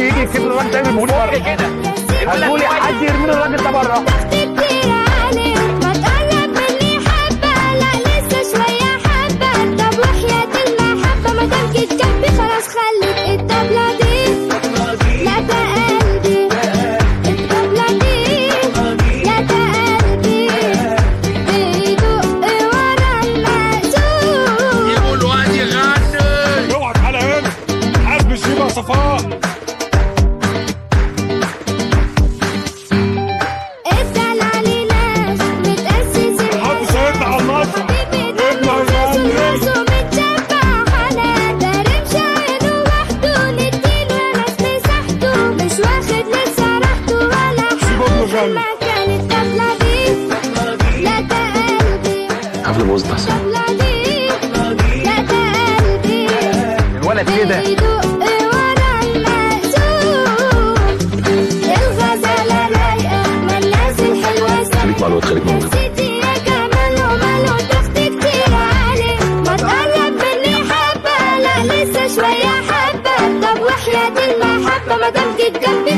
يجي يكتب الراجل ده يرميه لي بره كده هتقولي حد يرمي لي الراجل ده بره ضغط كتير عليك ما تقرب مني حبة لا لسه شوية حبة طب وحياة المحبة ما دام جيت جنبي خلاص خليك الطبلة دي لا ده قلبي الطبلة دي لا ده قلبي بيدق ورا المأذون يقول واد يغني اوعى تعالى هنا حاسب شيبه صفاء الدلع لناس متأسسين حد سيدنا على المسرح حبيبي ده ابنه مؤسس يغني. وناسه متشبع حنان ده رمش عينه وحده نديله ناس مساحته مش واخد لسه راحته ولا سيبه ابنه حاجة يغني. مكان الطبلة دي لا ده قلبي حفل بوظ ده الطبلة دي لا ده قلبي الولد كده بيدق ورا المأذون الغزالة رايقة ما الناس الحلوة خليك مع الواد خليك مع الواد سيدي يا جمال وماله ضغط كتير عليك ما تقرب مني حبة لا لسه شوية حبة طب وحياة المحبة ما دام جيت جنبي